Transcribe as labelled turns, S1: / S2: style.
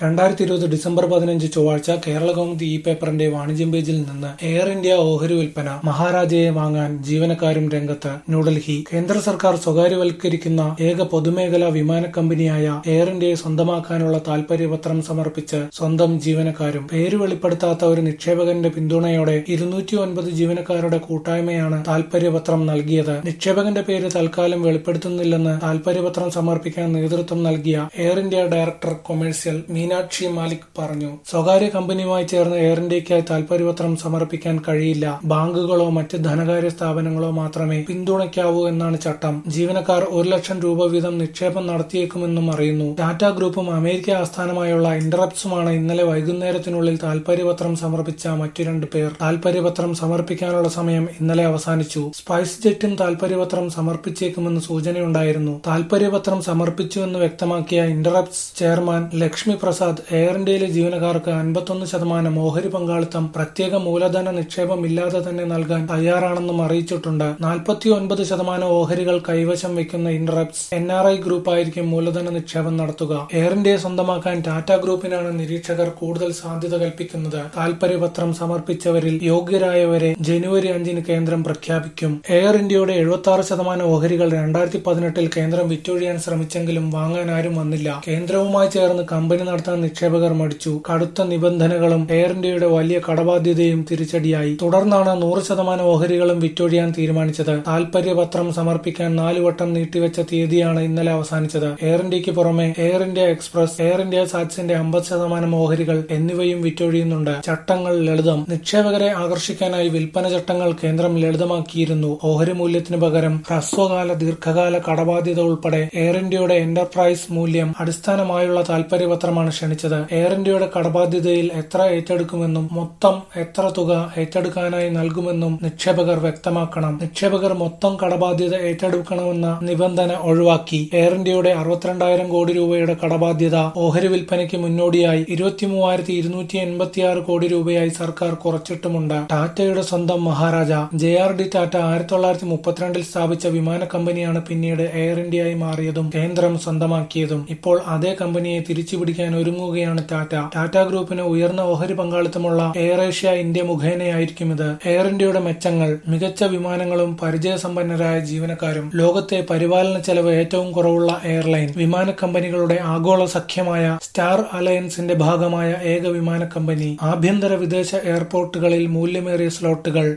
S1: രണ്ടായിരത്തി ഇരുപത് ഡിസംബർ പതിനഞ്ച് ചൊവ്വാഴ്ച കേരളകൗമുദി ഇ പേപ്പറിന്റെ വാണിജ്യം പേജിൽ നിന്ന് എയർ ഇന്ത്യ ഓഹരി വിൽപ്പന മഹാരാജയെ വാങ്ങാൻ ജീവനക്കാരും രംഗത്ത് ന്യൂഡൽഹി കേന്ദ്ര സർക്കാർ സ്വകാര്യവൽക്കരിക്കുന്ന ഏക പൊതുമേഖലാ വിമാന കമ്പനിയായ എയർ ഇന്ത്യയെ സ്വന്തമാക്കാനുള്ള താൽപര്യപത്രം സമർപ്പിച്ച് സ്വന്തം ജീവനക്കാരും പേര് വെളിപ്പെടുത്താത്ത ഒരു നിക്ഷേപകന്റെ പിന്തുണയോടെ ഇരുന്നൂറ്റി ഒൻപത് ജീവനക്കാരുടെ കൂട്ടായ്മയാണ് താൽപര്യപത്രം നൽകിയത് നിക്ഷേപകന്റെ പേര് തൽക്കാലം വെളിപ്പെടുത്തുന്നില്ലെന്ന് താൽപര്യപത്രം സമർപ്പിക്കാൻ നേതൃത്വം നൽകിയ air India director commercial Meenakshi Malik പറഞ്ഞു സ്വകാര്യ കമ്പനിയുമായി ചേർന്ന് എയർ ഇന്ത്യയ്ക്കായി താൽപര്യപത്രം സമർപ്പിക്കാൻ കഴിയില്ല ബാങ്കുകളോ മറ്റ് ധനകാര്യ സ്ഥാപനങ്ങളോ മാത്രമേ പിന്തുണയ്ക്കാവൂ എന്നാണ് ചട്ടം ജീവനക്കാർ ഒരു ലക്ഷം രൂപ വീതം നിക്ഷേപം നടത്തിയേക്കുമെന്നും അറിയുന്നു ടാറ്റ ഗ്രൂപ്പും അമേരിക്ക ആസ്ഥാനമായുള്ള ഇന്ററപ്സുമാണ് ഇന്നലെ വൈകുന്നേരത്തിനുള്ളിൽ താൽപര്യപത്രം സമർപ്പിച്ച മറ്റു രണ്ട് പേർ താൽപര്യപത്രം സമർപ്പിക്കാനുള്ള സമയം ഇന്നലെ അവസാനിച്ചു സ്പൈസ് ജെറ്റും താൽപര്യപത്രം സമർപ്പിച്ചേക്കുമെന്ന് സൂചനയുണ്ടായിരുന്നു താൽപര്യപത്രം സമർപ്പിച്ചുവെന്ന് വ്യക്തമാക്കിയ Interups chairman Lakshmi Prasad air ഇന്ത്യയിലെ ജീവനക്കാർക്ക് അൻപത്തൊന്ന് ശതമാനം ഓഹരി പങ്കാളിത്തം പ്രത്യേക മൂലധന നിക്ഷേപം ഇല്ലാതെ തന്നെ നൽകാൻ തയ്യാറാണെന്നും അറിയിച്ചിട്ടുണ്ട് നാൽപ്പത്തി ഒൻപത് ശതമാനം ഓഹരികൾ കൈവശം വെക്കുന്ന Interups N R I group ആയിരിക്കും മൂലധന നിക്ഷേപം നടത്തുക എയർ ഇന്ത്യയെ സ്വന്തമാക്കാൻ ടാറ്റ ഗ്രൂപ്പിനാണ് നിരീക്ഷകർ കൂടുതൽ സാധ്യത കൽപ്പിക്കുന്നത് താൽപര്യപത്രം സമർപ്പിച്ചവരിൽ യോഗ്യരായവരെ ജനുവരി അഞ്ചിന് കേന്ദ്രം പ്രഖ്യാപിക്കും എയർ ഇന്ത്യയുടെ എഴുപത്തി ആറ് ശതമാനം ഓഹരികൾ രണ്ടായിരത്തി പതിനെട്ടിൽ കേന്ദ്രം വിറ്റൊഴിയാൻ ശ്രമിച്ചെങ്കിലും വാങ്ങാൻ ആരും വന്നില്ല കേന്ദ്രവുമായി ചേർന്ന് കമ്പനി നടത്താൻ നിക്ഷേപകർ മടിച്ചു കടുത്ത നിബന്ധനകളും എയർ ഇന്ത്യയുടെ വലിയ കടബാധ്യതയും തിരിച്ചടിയായി തുടർന്നാണ് നൂറ് ശതമാനം ഓഹരികളും വിറ്റൊഴിയാൻ തീരുമാനിച്ചത് താൽപര്യപത്രം സമർപ്പിക്കാൻ നാലുവട്ടം നീട്ടിവെച്ച തീയതിയാണ് ഇന്നലെ അവസാനിച്ചത് എയർ ഇന്ത്യക്ക് പുറമെ air India express air India സാറ്റ്സിന്റെ അമ്പത് ശതമാനം ഓഹരികൾ എന്നിവയും വിറ്റൊഴിയുന്നുണ്ട് ചട്ടങ്ങൾ ലളിതം നിക്ഷേപകരെ ആകർഷിക്കാനായി വിൽപ്പന ചട്ടങ്ങൾ കേന്ദ്രം ലളിതമാക്കിയിരുന്നു ഓഹരി മൂല്യത്തിന് പകരം ഹ്രസ്വകാല ദീർഘകാല കടബാധ്യത ഉൾപ്പെടെ എയർ ഇന്ത്യയുടെ എന്റർപ്രൈസ് മൂല്യം അടിസ്ഥാനമായുള്ള താൽപര്യപത്രമാണ് ക്ഷണിച്ചത് എയർ ഇന്ത്യയുടെ കടബാധ്യതയിൽ എത്ര ഏറ്റെടുക്കുമെന്നും മൊത്തം എത്ര തുക ഏറ്റെടുക്കാനായി നൽകുമെന്നും നിക്ഷേപകർ വ്യക്തമാക്കണം നിക്ഷേപകർ മൊത്തം കടബാധ്യത ഏറ്റെടുക്കണമെന്ന നിബന്ധന ഒഴിവാക്കി എയർ ഇന്ത്യയുടെ അറുപത്തിരണ്ടായിരം കോടി രൂപയുടെ കടബാധ്യത ഓഹരി വിൽപ്പനയ്ക്ക് മുന്നോടിയായി ഇരുപത്തിമൂവായിരത്തി ഇരുന്നൂറ്റി എൺപത്തിയാറ് കോടി രൂപയായി സർക്കാർ കുറച്ചിട്ടുമുണ്ട് ടാറ്റയുടെ സ്വന്തം Maharaja J R D Tata ആയിരത്തി തൊള്ളായിരത്തി മുപ്പത്തിരണ്ടിൽ സ്ഥാപിച്ച വിമാന കമ്പനിയാണ് പിന്നീട് എയർ ഇന്ത്യയായി മാറിയതും കേന്ദ്രം സ്വന്തമാക്കിയതും ഇപ്പോൾ അതേ കമ്പനിയെ തിരിച്ചുപിടിക്കാൻ ഒരുങ്ങുകയാണ് ടാറ്റ ടാറ്റ ഗ്രൂപ്പിന് ഉയർന്ന ഓഹരി പങ്കാളിത്തമുള്ള എയർ ഏഷ്യ ഇന്ത്യ മുഖേനയായിരിക്കും ഇത് എയർ ഇന്ത്യയുടെ മെച്ചങ്ങൾ മികച്ച വിമാനങ്ങളും പരിചയസമ്പന്നരായ ജീവനക്കാരും ലോകത്തെ പരിപാലന ചെലവ് ഏറ്റവും കുറവുള്ള എയർലൈൻ വിമാന കമ്പനികളുടെ ആഗോള സഖ്യമായ സ്റ്റാർ അലയൻസിന്റെ ഭാഗമായ ഏക വിമാന കമ്പനി ആഭ്യന്തര വിദേശ എയർപോർട്ടുകളിൽ മൂല്യമേറിയ സ്ലോട്ടുകൾ